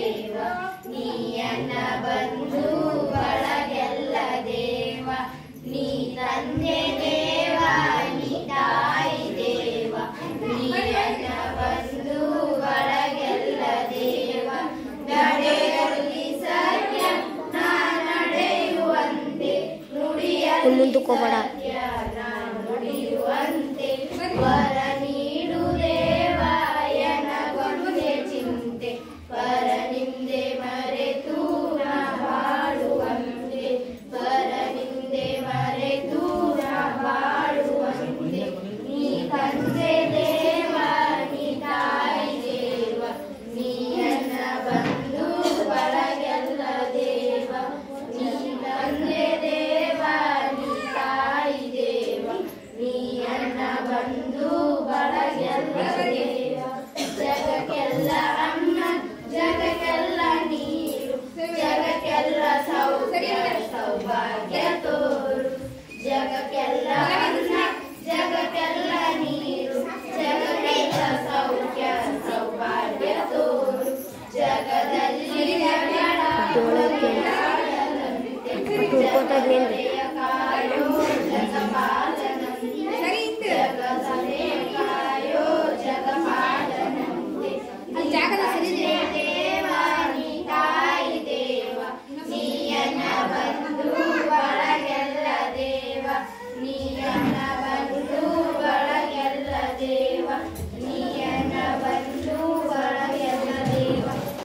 ದೇವ ನೀಯನ್ನ ಬಂಧು ಬಳಗೆಲ್ಲ ದೇವ ನೀ ತಂದೆ ದೇವ ನೀ ತಾಯಿ ದೇವ ನೀಯನ್ನ ಬಂಧು ಬಳಗೆಲ್ಲ ದೇವ ನಡೆಯುತ್ತಿ ಸತ್ಯ ನಾ ನಡೆಯುವಂತೆ ನುಡಿಯ ಮುಂದಕ್ಕೆ ಹೋಗ್ಬೇಡ